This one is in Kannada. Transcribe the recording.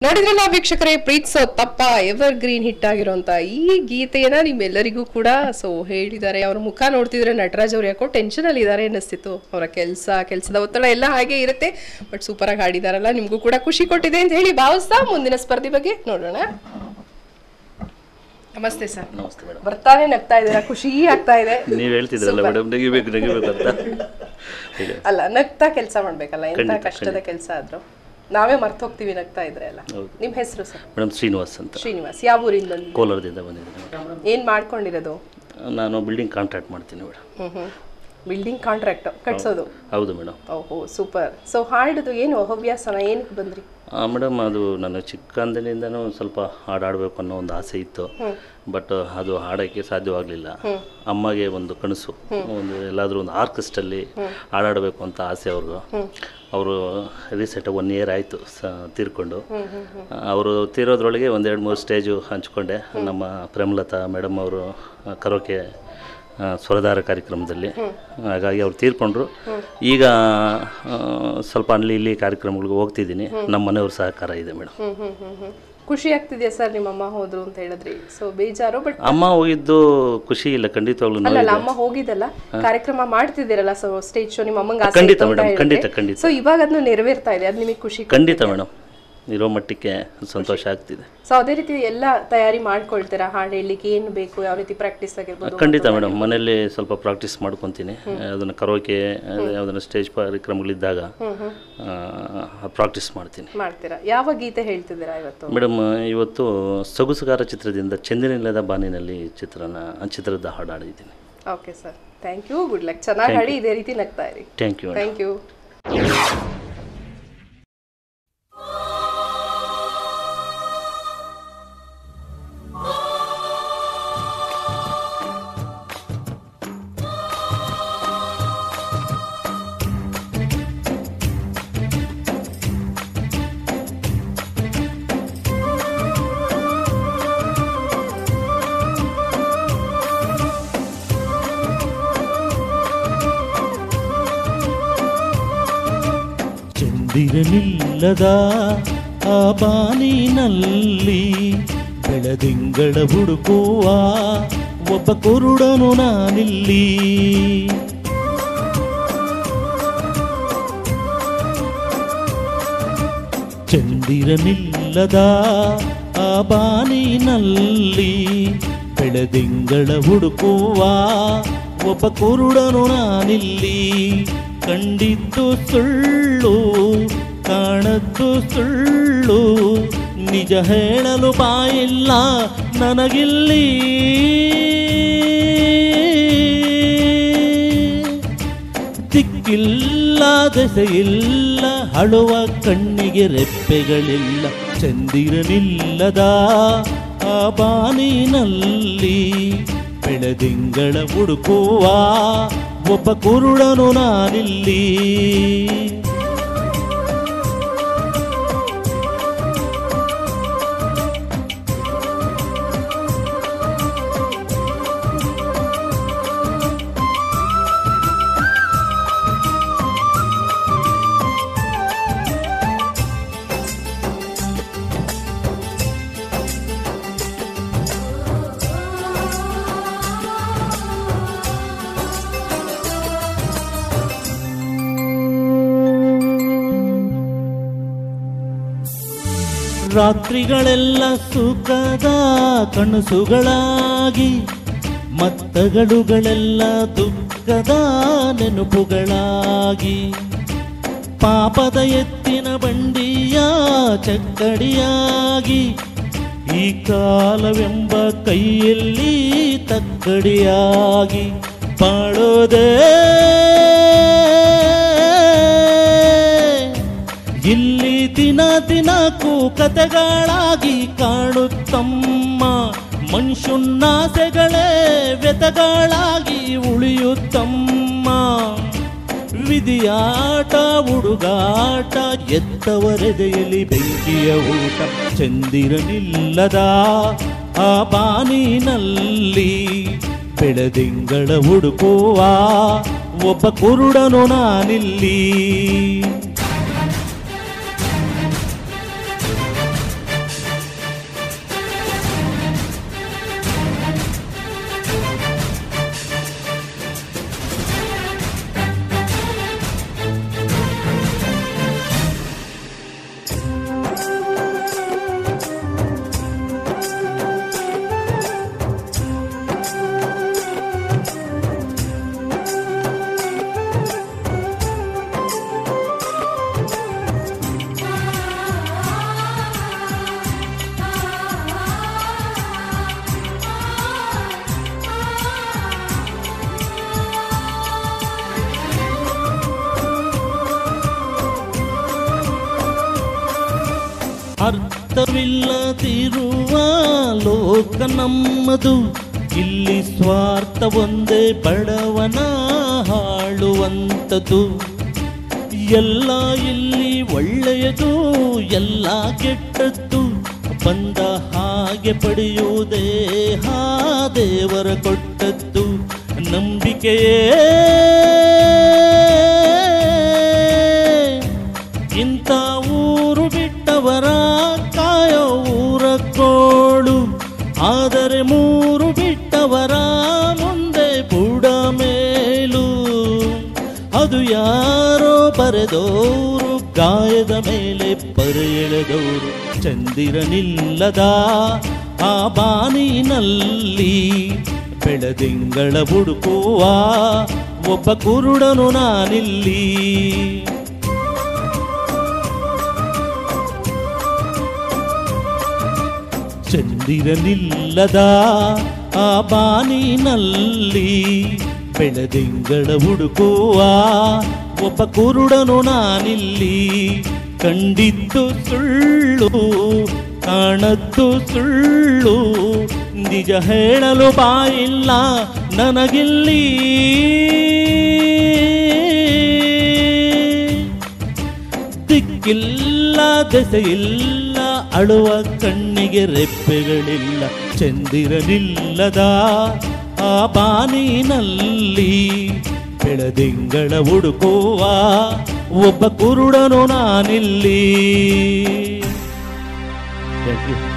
ನೋಡಿದ್ರಲ್ಲ ವೀಕ್ಷಕರೇ ಪ್ರೀತ್ಸೋ ತಪ್ಪ ಎವರ್ ಗ್ರೀನ್ ಹಿಟ್ ಆಗಿರೋಂತ ಈ ಗೀತೆಯನ್ನ ನಿಮ್ಮೆಲ್ಲರಿಗೂ ಕೂಡ ಸೊ ಹೇಳಿದ್ದಾರೆ ಅವ್ರ ಮುಖ ನೋಡ್ತಿದ್ರೆ ನಟರಾಜ್ ಅವ್ರು ಯಾಕೋ ಟೆನ್ಷನ್ ಅಲ್ಲಿ ಇದ್ದಾರೆ ಅನ್ನಿಸ್ತಿತ್ತು ಅವರ ಕೆಲಸ ಕೆಲಸದ ಒತ್ತಡ ಎಲ್ಲ ಹಾಗೆ ಇರುತ್ತೆ ಬಟ್ ಸೂಪರ್ ಆಗಿ ಹಾಡಿದಾರಲ್ಲ ನಿಮ್ಗೂ ಕೂಡ ಖುಷಿ ಕೊಟ್ಟಿದೆ ಅಂತ ಹೇಳಿ ಭಾವಿಸ್ತಾ ಮುಂದಿನ ಸ್ಪರ್ಧೆ ಬಗ್ಗೆ ನೋಡೋಣ ನಮಸ್ತೆ ಸರ್ ನಮಸ್ತೆ ಮೇಡಮ್ ಬರ್ತಾನೆ ನಗ್ತಾ ಇದ್ದೀರಾ ಖುಷಿ ಆಗ್ತಾ ಇದೆ ನೀವು ಹೇಳ್ತಿದ್ರಲ್ಲ ಮೇಡಮ್ ನೆಗಿಬೇಕು ನೆಗಿಬೇಕು ಅಂತ ಹೇಳಿ ಅಲ್ಲ ನಗ್ತಾ ಕೆಲಸ ಮಾಡ್ಬೇಕಲ್ಲ ಎಂತ ಖಂಡಿತ, ಕಷ್ಟದ ಕೆಲಸ ಆದ್ರೂ ನಾವೇ ಮರ್ತು ಹೋಗ್ತೀವಿ ನಗ್ತಾ ಇದ್ರೆ ಅಲ್ಲ ಹೌದು. ನಿಮ್ ಹೆಸರು ಸರ್ ಮೇಡಮ್ ಶ್ರೀನಿವಾಸ್ ಅಂತ ಶ್ರೀನಿವಾಸ್ ಯಾವ ಊರಿಂದ ಬಂದಿದ್ದೀರಾ? ಕೋಲಾರದಿಂದ ಬಂದಿದ್ದೀನಿ ಮೇಡಮ್ ಏನ್ ಮಾಡ್ಕೊಂಡಿರೋದು ನಾನು ಬಿಲ್ಡಿಂಗ್ ಕಾಂಟ್ರಾಕ್ಟ್ ಮಾಡ್ತೀನಿ ಮೇಡಮ್ ಹ್ಮ್ ಹ್ಮ್ ಬಿಲ್ಡಿಂಗ್ ಕಾಂಟ್ರಾಕ್ಟ್ ಕಟ್ಸೋದು ಹೌದು ಮೇಡಮ್ ಓಹೋ ಸೂಪರ್ ಸೊ ಹಾಡುದು ಏನು ಹವ್ಯಾಸನ ಏನಕ್ಕೆ ಬಂದ್ರಿ ಮೇಡಮ್ ಅದು ನಾನು ಚಿಕ್ಕಂದಿನಿಂದನೂ ಸ್ವಲ್ಪ ಹಾಡಾಡಬೇಕು ಅನ್ನೋ ಒಂದು ಆಸೆ ಇತ್ತು ಬಟ್ ಅದು ಹಾಡೋಕ್ಕೆ ಸಾಧ್ಯವಾಗಲಿಲ್ಲ ಅಮ್ಮಗೆ ಒಂದು ಕನಸು ಒಂದು ಎಲ್ಲಾದರೂ ಒಂದು ಆರ್ಕೆಸ್ಟ್ರಲ್ಲಿ ಹಾಡಾಡಬೇಕು ಅಂತ ಆಸೆ ಅವ್ರಿಗೂ ಅವರು ರೀಸೆಂಟ್ ಒನ್ ಇಯರ್ ಆಯಿತು ಸ ತೀರ್ಕೊಂಡು ಅವರು ತೀರೋದ್ರೊಳಗೆ ಒಂದೆರಡು ಮೂರು ಸ್ಟೇಜು ಹಂಚ್ಕೊಂಡೆ ನಮ್ಮ ಪ್ರೇಮಲತಾ ಮೇಡಮ್ ಅವರು ಕರೋಕೆ ಆ, ಸ್ವರಧಾರ ಕಾರ್ಯಕ್ರಮದಲ್ಲಿ ಹಾಗಾಗಿ ಅವ್ರು ತೀರ್ಕೊಂಡ್ರು ಈಗ ಆ, ಸ್ವಲ್ಪ ಅಲ್ಲಿ ಇಲ್ಲಿ ಕಾರ್ಯಕ್ರಮಗಳಿಗೆ ಹೋಗ್ತಿದ್ದೀನಿ ನಮ್ಮ ಮನೆಯವ್ರ ಸಹಕಾರ ಇದೆ ಮೇಡಮ್ ಹ್ಮ್ ಹ್ಮ್ ಹ್ಮ್ ಹ್ಮ್ ಖುಷಿ ಆಗ್ತಿದೆಯಾ ಸರ್ ನಿಮ್ಮ ಅಮ್ಮ ಹೋದ್ರು ಅಂತ ಹೇಳಿದ್ರಿ ಸೊ ಬೇಜಾರು ಬಟ್ ಅಮ್ಮ ಹೋಗಿದ್ದು ಖುಷಿ ಇಲ್ಲ ಖಂಡಿತವಾಗ್ಲೂ ಅಲ್ಲ ನೋವಿದೆ. ಅಮ್ಮ ಹೋಗಿದ್ದಲ್ಲ ಕಾರ್ಯಕ್ರಮ ಮಾಡ್ತಿದ್ದೀರಲ್ಲ ಸೊ ಸ್ಟೇಜ್ ಶೋ ನಿಮ್ಮ ಅಮ್ಮಂಗೆ ಆಸೆ ಖಂಡಿತ ಇತ್ತು ಅಂತ ಮೇಡಮ್ ಹೇಳಿದ್ರಿ. ಖಂಡಿತ ಖಂಡಿತ ಸೊ ಇವಾಗ ಅದನ್ನ ನೆರವೇರ್ತಾ ಇದೆ ಅದು ನಿಮಗೆ ಖುಷಿ ಖಂಡಿತ ಮೇಡಮ್ ಇರೋ ಮಟ್ಟಕ್ಕೆ ಸಂತೋಷ ಆಗ್ತಿದೆ ಸೊ ಅದೇ ರೀತಿ ಎಲ್ಲ ತಯಾರಿ ಮಾಡ್ಕೊಳ್ತೀರಾ ಹಾಡು ಹೇಳಲಿಕ್ಕೆ ಏನು ಬೇಕು ಯಾವ ರೀತಿ ಪ್ರಾಕ್ಟೀಸ್ ಆಗಿರ್ಬೋದು ಖಂಡಿತ ಮೇಡಮ್ ಮನೆಯಲ್ಲಿ ಸ್ವಲ್ಪ ಪ್ರಾಕ್ಟೀಸ್ ಮಾಡ್ಕೊತೀನಿ ಅದನ್ನು ಕರೋಕೆ ಯಾವುದನ್ನ ಸ್ಟೇಜ್ ಕಾರ್ಯಕ್ರಮಗಳಿದ್ದಾಗ ಪ್ರಾಕ್ಟೀಸ್ ಮಾಡ್ತೀನಿ ಮಾಡ್ತೀರಾ ಯಾವ ಗೀತೆ ಹೇಳ್ತಿದ್ದೀರಾ ಇವತ್ತು ಮೇಡಮ್ ಇವತ್ತು ಸೊಗಸುಗಾರ ಚಿತ್ರದಿಂದ ಚಂದಿನಿಲ್ಲದ ಬಾನಿನಲ್ಲಿ ಚಿತ್ರನ ಚಿತ್ರದ ಹಾಡು ಹಾಡಿದ್ದೀನಿ okay sir thank you good luck ಚೆನ್ನಾಗಿ ಹಾಡಿ ಇದೇ ರೀತಿ ನಗ್ತಾ ಇರಿ ಥ್ಯಾಂಕ್ ಯು ಥ್ಯಾಂಕ್ ಯು ಚಂದಿರನಿಲ್ಲದ ಆ ಬಾನಿನಲ್ಲಿ ಬೆಳದಿಂಗಳ ಹುಡುಕುವ ಒಬ್ಬ ಕುರುಡನು ನಾನಿಲ್ಲಿ ಚಂದಿರನಿಲ್ಲದ ಆ ಬಾನಿನಲ್ಲಿ ಬೆಳದಿಂಗಳ ಹುಡುಕುವ ಒಬ್ಬ ಕುರುಡನು ನಾನಿಲ್ಲಿ ಕಂಡಿದ್ದು ಸುಳ್ಳು ಕಾಣದ್ದು ಸುಳ್ಳು ನಿಜ ಹೇಳಲು ಬಾಯಿಲ್ಲ ನನಗಿಲ್ಲಿ ದಿಕ್ಕಿಲ್ಲ ದೆಸೆಯಿಲ್ಲ ಹಳುವ ಕಣ್ಣಿಗೆ ರೆಪ್ಪೆಗಳಿಲ್ಲ ಚಂದಿರನಿಲ್ಲದ ಆ ಬಾನಿನಲ್ಲಿ ಬೆಳದಿಂಗಳ ಹುಡುಕುವ ಒಬ್ಬ ಕುರುಡನು ನಾನಿಲ್ಲಿ ರಾತ್ರಿಗಳೆಲ್ಲ ಸುಖದ ಕನಸುಗಳಾಗಿ ಮತ್ತಗಳುಗಳೆಲ್ಲ ದುಃಖದ ನೆನಪುಗಳಾಗಿ ಪಾಪದ ಎತ್ತಿನ ಬಂಡಿಯ ಚಕ್ಕಡಿಯಾಗಿ ಈ ಕಾಲವೆಂಬ ಕೈಯಲ್ಲಿ ತಕ್ಕಡಿಯಾಗಿ ಬಾಳೋದೇ ಇಲ್ಲಿ ದಿನ ದಿನಕ್ಕೂ ಕತೆಗಳಾಗಿ ಕಾಣುತ್ತಮ್ಮ ಮನುಷ್ಯನ್ನಾಸೆಗಳೇ ವ್ಯತಗಳಾಗಿ ಉಳಿಯುತ್ತಮ್ಮ ವಿಧಿಯಾಟ ಹುಡುಗಾಟ ಎತ್ತವರೆದೆಯಲ್ಲಿ ಬೆಂಕಿಯ ಊಟ ಚಂದಿರನಿಲ್ಲದ ಆ ಬಾನಿನಲ್ಲಿ ಬೆಳದಿಂಗಳ ಹುಡುಕುವ ಒಬ್ಬ ಕುರುಡನು ನಾನಿಲ್ಲಿ ಸ್ವಾರ್ಥವಿಲ್ಲದಿರುವ ಲೋಕ ನಮ್ಮದು ಇಲ್ಲಿ ಸ್ವಾರ್ಥ ಒಂದೇ ಬಡವನ ಹಾಳುವಂಥದ್ದು ಎಲ್ಲ ಇಲ್ಲಿ ಒಳ್ಳೆಯದು ಎಲ್ಲ ಕೆಟ್ಟದ್ದು ಬಂದ ಹಾಗೆ ಪಡೆಯುವುದೇ ಹಾ ದೇವರ ಕೊಟ್ಟದ್ದು ನಂಬಿಕೆಯೇ ಇಂಥ ಊರು ಬಿಟ್ಟವರ ಕಾಯೋ ಊರ ಕೋಳು ಆದರೆ ಮೂರು ಬಿಟ್ಟವರ ಮುಂದೆ ಬುಡ ಮೇಲು ಅದು ಯಾರೋ ಬರೆದೋರು ಗಾಯದ ಮೇಲೆ ಬರೆಯೆಳೆದವರು ಚಂದಿರನಿಲ್ಲದ ಆ ಬಾನಿನಲ್ಲಿ ಬೆಳದಿಂಗಳ ಹುಡುಕುವ ಒಬ್ಬ ಕುರುಡನು ನಾನಿಲ್ಲಿ ಚಂದಿರನಿಲ್ಲದ ಆ ಬಾನಿನಲ್ಲಿ ಬೆಳದಿಂಗಳ ಹುಡುಕುವ ಒಬ್ಬ ಕುರುಡನು ನಾನಿಲ್ಲಿ ಕಂಡಿದ್ದು ಸುಳ್ಳು ಕಾಣದ್ದು ಸುಳ್ಳು ನಿಜ ಹೇಳಲು ಬಾಯಿಲ್ಲ ನನಗಿಲ್ಲಿ ದಿಕ್ಕಿಲ್ಲ ದೆಸೆಯಿಲ್ಲ ಅಳುವ ಕಣ್ಣಿಗೆ ರೆಪ್ಪೆಗಳಿಲ್ಲ ಚಂದಿರನಿಲ್ಲದ ಆ ಬಾನಿನಲ್ಲಿ ಬೆಳದಿಂಗಳ ಹುಡುಕುವ ಒಬ್ಬ ಕುರುಡನು ನಾನಿಲ್ಲಿ Thank you.